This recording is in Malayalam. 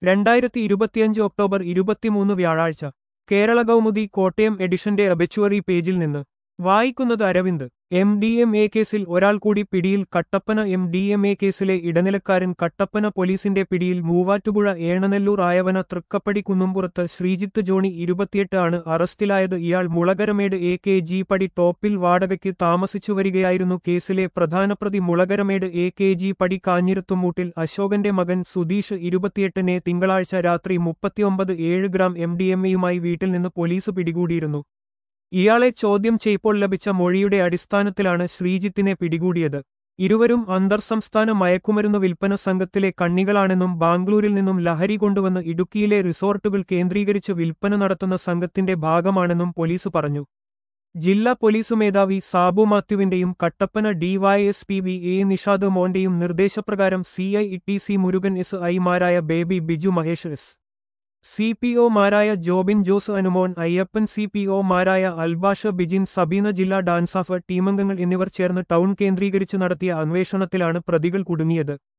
രണ്ടായിരത്തി ഇരുപത്തിയഞ്ച് ഒക്ടോബർ ഇരുപത്തിമൂന്ന് വ്യാഴാഴ്ച കേരള കൗമുദി കോട്ടയം എഡിഷന്റെ അബിച്ചുവറി പേജിൽ നിന്ന് വായിക്കുന്നത് Aravind M D M A കേസിൽ ഒരാൾ കൂടി പിടിയിൽ Kattappana M D M A കേസിലെ ഇടനിലക്കാരൻ കട്ടപ്പന പോലീസിന്റെ പിടിയിൽ മൂവാറ്റുപുഴ ഏണനെല്ലൂർ ആയവന തൃക്കപ്പടി കുന്നുംപുറത്ത് ശ്രീജിത്ത് ജോണി ഇരുപത്തിയെട്ട് ആണ് അറസ്റ്റിലായത് ഇയാൾ മുളകരമേട് എ കെ ജി പടി ടോപ്പിൽ വാടകയ്ക്ക് താമസിച്ചു വരികയായിരുന്നു കേസിലെ പ്രധാന പ്രതി മുളകരമേട് എ കെ ജി പടി കാഞ്ഞിരത്തുമൂട്ടിൽ അശോകന്റെ മകൻ സുധീഷ് ഇരുപത്തിയെട്ടിനെ തിങ്കളാഴ്ച രാത്രി മുപ്പത്തിയൊമ്പത് ഏഴ് ഗ്രാം എം ഡി എം എയുമായി വീട്ടിൽ നിന്ന് പോലീസ് പിടികൂടിയിരുന്നു ഇയാളെ ചോദ്യം ചെയ്യപ്പോൾ ലഭിച്ച മൊഴിയുടെ അടിസ്ഥാനത്തിലാണ് ശ്രീജിത്തിനെ പിടികൂടിയത് ഇരുവരും അന്തർസംസ്ഥാന മയക്കുമരുന്ന് വിൽപ്പന സംഘത്തിലെ കണ്ണികളാണെന്നും ബാംഗ്ലൂരിൽ നിന്നും ലഹരി കൊണ്ടുവന്ന് ഇടുക്കിയിലെ റിസോർട്ടുകൾ കേന്ദ്രീകരിച്ച് വിൽപ്പന നടത്തുന്ന സംഘത്തിന്റെ ഭാഗമാണെന്നും പോലീസ് പറഞ്ഞു ജില്ലാ പോലീസ് മേധാവി സാബു മാത്യുവിന്റെയും Kattappana DYSP V A Nishad മോന്റെയും നിർദ്ദേശപ്രകാരം C I T C Murugan S ഐമാരായ Baby Biju Mahesh S C P ഒമാരായ ജോബിൻ ജോസ് അനുമോൻ അയ്യപ്പൻ സി പി ഒമാരായ അൽബാഷ ബിജിൻ സബീന ജില്ലാ ഡാൻസാഫ് ടീമംഗങ്ങൾ എന്നിവർ ചേർന്ന് ടൗൺ കേന്ദ്രീകരിച്ച് നടത്തിയ അന്വേഷണത്തിലാണ് പ്രതികൾ കുടുങ്ങിയത്